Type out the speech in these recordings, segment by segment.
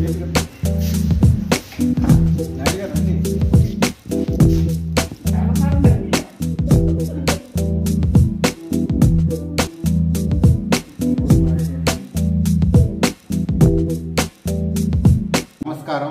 నాయుడు గారు రండి. నమస్కారం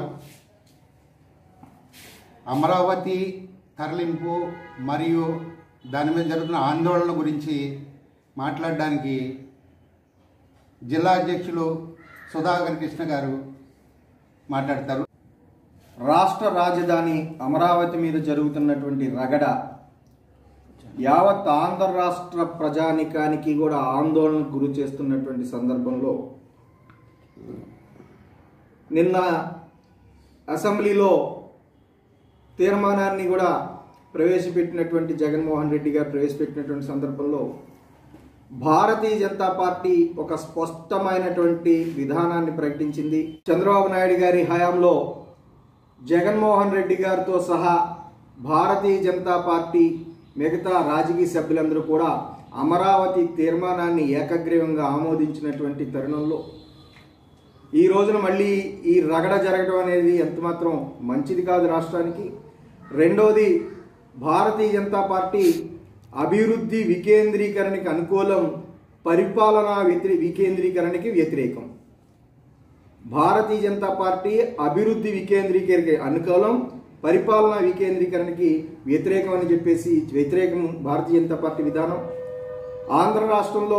అమరావతి తరలింపు మరియు దాని మీద జరుగుతున్న ఆందోళన గురించి మాట్లాడడానికి జిల్లా అధ్యక్షులు సుధాకర్ కృష్ణ గారు మాట్లాడతారు రాష్ట్ర రాజధాని అమరావతి మీద జరుగుతున్నటువంటి రగడ యావత్ ఆంధ్ర రాష్ట్ర ప్రజానికానికి కూడా ఆందోళనకు గురి చేస్తున్నటువంటి సందర్భంలో నిన్న అసెంబ్లీలో తీర్మానాన్ని కూడా ప్రవేశపెట్టినటువంటి జగన్మోహన్ రెడ్డి గారు ప్రవేశపెట్టినటువంటి సందర్భంలో భారతీయ జనతా పార్టీ ఒక స్పష్టమైనటువంటి విధానాన్ని ప్రకటించింది చంద్రబాబు నాయుడు గారి హయాంలో జగన్మోహన్ రెడ్డి గారితో సహా భారతీయ జనతా పార్టీ మిగతా రాజకీయ సభ్యులందరూ కూడా అమరావతి తీర్మానాన్ని ఏకగ్రీవంగా ఆమోదించినటువంటి తరుణంలో ఈ రోజున మళ్ళీ ఈ రగడ జరగడం అనేది ఎంతమాత్రం మంచిది కాదు రాష్ట్రానికి రెండోది భారతీయ జనతా పార్టీ అభివృద్ధి వికేంద్రీకరణకి అనుకూలం పరిపాలనా వ్యతిరే వికేంద్రీకరణకి వ్యతిరేకం భారతీయ జనతా పార్టీ అభివృద్ధి వికేంద్రీకరణ అనుకూలం పరిపాలనా వికేంద్రీకరణకి వ్యతిరేకం అని చెప్పేసి వ్యతిరేకం భారతీయ జనతా పార్టీ విధానం ఆంధ్ర రాష్ట్రంలో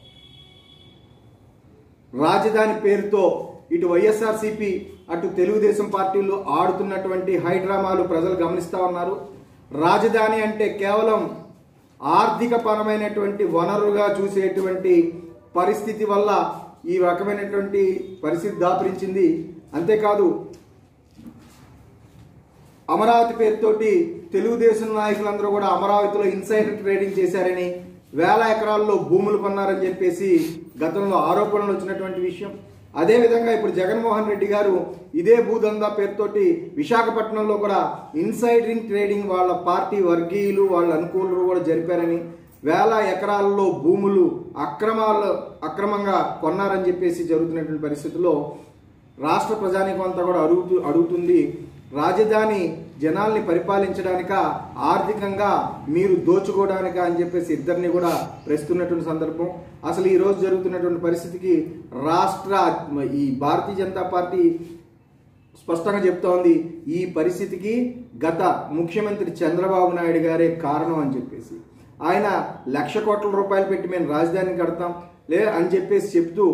రాజధాని పేరుతో ఇటు వైఎస్ఆర్సీపీ అటు తెలుగుదేశం పార్టీలు ఆడుతున్నటువంటి హైడ్రామాలు ప్రజలు గమనిస్తా ఉన్నారు రాజధాని అంటే కేవలం ఆర్థిక పరమైనటువంటి వనరుగా చూసేటువంటి పరిస్థితి వల్ల ఈ రకమైనటువంటి పరిస్థితి దాపురించింది అంతేకాదు అమరావతి పేరుతోటి తెలుగుదేశం నాయకులందరూ కూడా అమరావతిలో ఇన్సైడర్ ట్రేడింగ్ చేశారని వేల ఎకరాల్లో భూములు కొన్నారని చెప్పేసి గతంలో ఆరోపణలు వచ్చినటువంటి విషయం అదేవిధంగా ఇప్పుడు జగన్మోహన్ రెడ్డి గారు ఇదే భూదందా పేరుతోటి విశాఖపట్నంలో కూడా ఇన్సైడరింగ్ ట్రేడింగ్ వాళ్ళ పార్టీ వర్గీయులు వాళ్ళ అనుకూలులు కూడా జరిపారని వేల ఎకరాల్లో భూములు అక్రమాలు అక్రమంగా కొన్నారని చెప్పేసి జరుగుతున్నటువంటి పరిస్థితుల్లో రాష్ట్ర ప్రజానికం అంతా కూడా అడుగుతూ అడుగుతుంది రాజధాని జనాల్ని పరిపాలించడానిక ఆర్థికంగా మీరు దోచుకోవడానిక అని చెప్పేసి ఇద్దరిని కూడా ప్రస్తున్నటువంటి సందర్భం అసలు ఈ రోజు జరుగుతున్నటువంటి పరిస్థితికి రాష్ట్ర ఈ భారతీయ జనతా పార్టీ స్పష్టంగా చెప్తోంది ఈ పరిస్థితికి గత ముఖ్యమంత్రి చంద్రబాబు నాయుడు గారే కారణం అని చెప్పేసి ఆయన లక్ష కోట్ల రూపాయలు పెట్టి మేము రాజధాని కడతాం లే అని చెప్పేసి చెప్తూ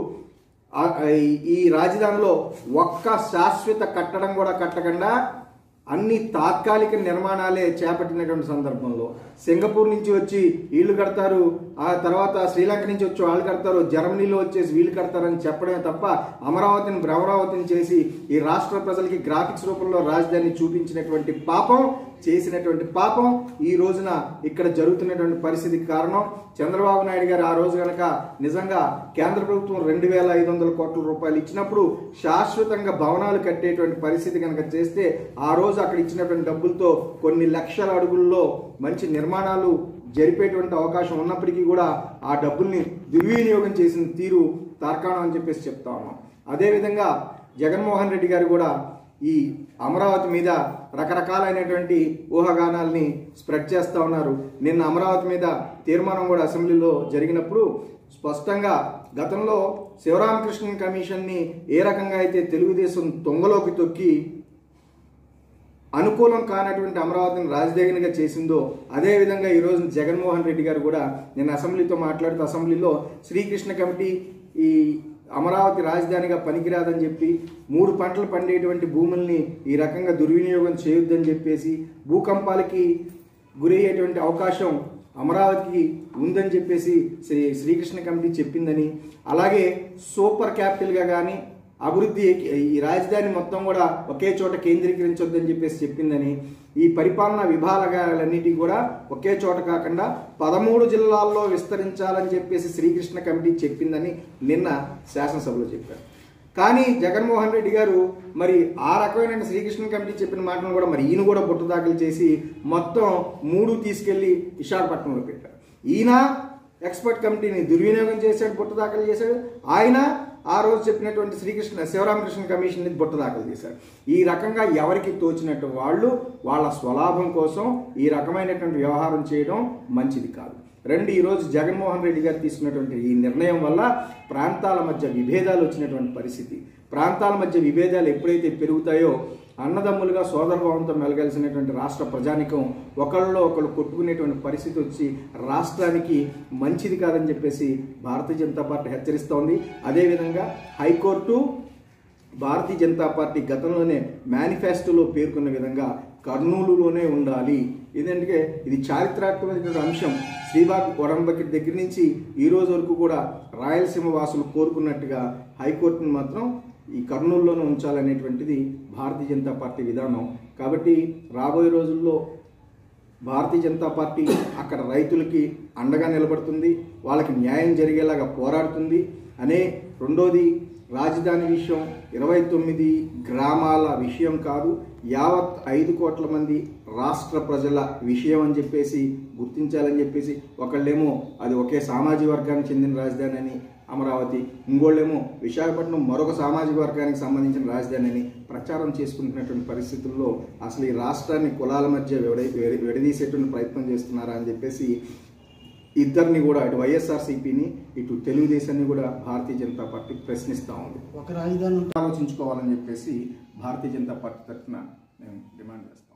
ఆ- ఈ- ఈ రాజధానిలో ఒక్క శాశ్వత కట్టడం కూడా కట్టకుండా అన్ని తాత్కాలిక నిర్మాణాలే చేపట్టినటువంటి సందర్భంలో సింగపూర్ నుంచి వచ్చి వీళ్ళు కడతారు ఆ తర్వాత శ్రీలంక నుంచి వచ్చి వాళ్ళు కడతారు జర్మనీలో వచ్చేసి వీళ్ళు కడతారని చెప్పడమే తప్ప అమరావతిని భ్రమరావతిని చేసి ఈ రాష్ట్ర ప్రజలకి గ్రాఫిక్స్ రూపంలో రాజధాని చూపించినటువంటి పాపం చేసినటువంటి పాపం ఈ రోజున ఇక్కడ జరుగుతున్నటువంటి పరిస్థితికి కారణం చంద్రబాబు నాయుడు గారు ఆ రోజు గనక నిజంగా కేంద్ర ప్రభుత్వం రెండు వేల ఐదు వందల కోట్ల రూపాయలు ఇచ్చినప్పుడు శాశ్వతంగా భవనాలు కట్టేటువంటి పరిస్థితి కనుక చేస్తే ఆ రోజు అక్కడ ఇచ్చినటువంటి డబ్బులతో కొన్ని లక్షల అడుగుల్లో మంచి నిర్మాణాలు జరిపేటువంటి అవకాశం ఉన్నప్పటికీ కూడా ఆ డబ్బుల్ని దుర్వినియోగం చేసిన తీరు తార్కాణం అని చెప్పేసి చెప్తా ఉన్నాం అదేవిధంగా జగన్మోహన్ రెడ్డి గారు కూడా ఈ అమరావతి మీద రకరకాలైనటువంటి ఊహాగానాల్ని స్ప్రెడ్ చేస్తూ ఉన్నారు నిన్న అమరావతి మీద తీర్మానం కూడా అసెంబ్లీలో జరిగినప్పుడు స్పష్టంగా గతంలో శివరామకృష్ణన్ కమిషన్ని ఏ రకంగా అయితే తెలుగుదేశం తొంగలోకి తొక్కి అనుకూలం కానటువంటి అమరావతిని రాజధానిగా చేసిందో అదేవిధంగా ఈరోజు జగన్మోహన్ రెడ్డి గారు కూడా నేను అసెంబ్లీతో మాట్లాడుతూ అసెంబ్లీలో శ్రీకృష్ణ కమిటీ ఈ అమరావతి రాజధానిగా పనికిరాదని చెప్పి మూడు పంటలు పండేటువంటి భూముల్ని ఈ రకంగా దుర్వినియోగం చేయొద్దని చెప్పేసి భూకంపాలకి గురయ్యేటువంటి అవకాశం అమరావతికి ఉందని చెప్పేసి శ్రీ శ్రీకృష్ణ కమిటీ చెప్పిందని అలాగే సూపర్ క్యాపిటల్గా కానీ అభివృద్ధి ఈ రాజధాని మొత్తం కూడా ఒకే చోట కేంద్రీకరించొద్దని చెప్పేసి చెప్పిందని ఈ పరిపాలనా విభాగాలన్నిటి కూడా ఒకే చోట కాకుండా పదమూడు జిల్లాల్లో విస్తరించాలని చెప్పేసి శ్రీకృష్ణ కమిటీ చెప్పిందని నిన్న శాసనసభలో చెప్పారు కానీ జగన్మోహన్ రెడ్డి గారు మరి ఆ రకమైన శ్రీకృష్ణ కమిటీ చెప్పిన మాటను కూడా మరి ఈయన కూడా బుట్ట దాఖలు చేసి మొత్తం మూడు తీసుకెళ్లి విశాఖపట్నంలో పెట్టారు ఈయన ఎక్స్పర్ట్ కమిటీని దుర్వినియోగం చేశాడు బుట్ట దాఖలు చేశాడు ఆయన ఆ రోజు చెప్పినటువంటి శ్రీకృష్ణ శివరామకృష్ణ కమిషన్ ని బుట్ట దాఖలు చేశారు ఈ రకంగా ఎవరికి తోచినట్టు వాళ్ళు వాళ్ళ స్వలాభం కోసం ఈ రకమైనటువంటి వ్యవహారం చేయడం మంచిది కాదు రెండు ఈరోజు జగన్మోహన్ రెడ్డి గారు తీసుకున్నటువంటి ఈ నిర్ణయం వల్ల ప్రాంతాల మధ్య విభేదాలు వచ్చినటువంటి పరిస్థితి ప్రాంతాల మధ్య విభేదాలు ఎప్పుడైతే పెరుగుతాయో అన్నదమ్ములుగా సోదరభావంతో మెలగాల్సినటువంటి రాష్ట్ర ప్రజానికం ఒకళ్ళలో ఒకళ్ళు కొట్టుకునేటువంటి పరిస్థితి వచ్చి రాష్ట్రానికి మంచిది కాదని చెప్పేసి భారతీయ జనతా పార్టీ హెచ్చరిస్తోంది అదేవిధంగా హైకోర్టు భారతీయ జనతా పార్టీ గతంలోనే మేనిఫెస్టోలో పేర్కొన్న విధంగా కర్నూలులోనే ఉండాలి ఎందుకంటే ఇది చారిత్రాత్మకమైన అంశం శ్రీబాగ్ ఒడంబకి దగ్గర నుంచి ఈ రోజు వరకు కూడా రాయలసీమ వాసులు కోరుకున్నట్టుగా హైకోర్టును మాత్రం ఈ కర్నూలులోనే ఉంచాలనేటువంటిది భారతీయ జనతా పార్టీ విధానం కాబట్టి రాబోయే రోజుల్లో భారతీయ జనతా పార్టీ అక్కడ రైతులకి అండగా నిలబడుతుంది వాళ్ళకి న్యాయం జరిగేలాగా పోరాడుతుంది అనే రెండోది రాజధాని విషయం ఇరవై తొమ్మిది గ్రామాల విషయం కాదు యావత్ ఐదు కోట్ల మంది రాష్ట్ర ప్రజల విషయం అని చెప్పేసి గుర్తించాలని చెప్పేసి ఒకళ్ళేమో అది ఒకే సామాజిక వర్గానికి చెందిన రాజధాని అని అమరావతి ఇంకోళ్ళేమో విశాఖపట్నం మరొక సామాజిక వర్గానికి సంబంధించిన రాజధాని అని ప్రచారం చేసుకుంటున్నటువంటి పరిస్థితుల్లో అసలు ఈ రాష్ట్రాన్ని కులాల మధ్య విడ విడ- విడదీసేటువంటి ప్రయత్నం చేస్తున్నారా అని చెప్పేసి ఇద్దరిని కూడా అటు వైఎస్ఆర్సీపీని ఇటు తెలుగుదేశాన్ని కూడా భారతీయ జనతా పార్టీ ప్రశ్నిస్తూ ఉంది ఒక రాజధాని ఆలోచించుకోవాలని చెప్పేసి భారతీయ జనతా పార్టీ తరఫున మేము డిమాండ్ చేస్తాం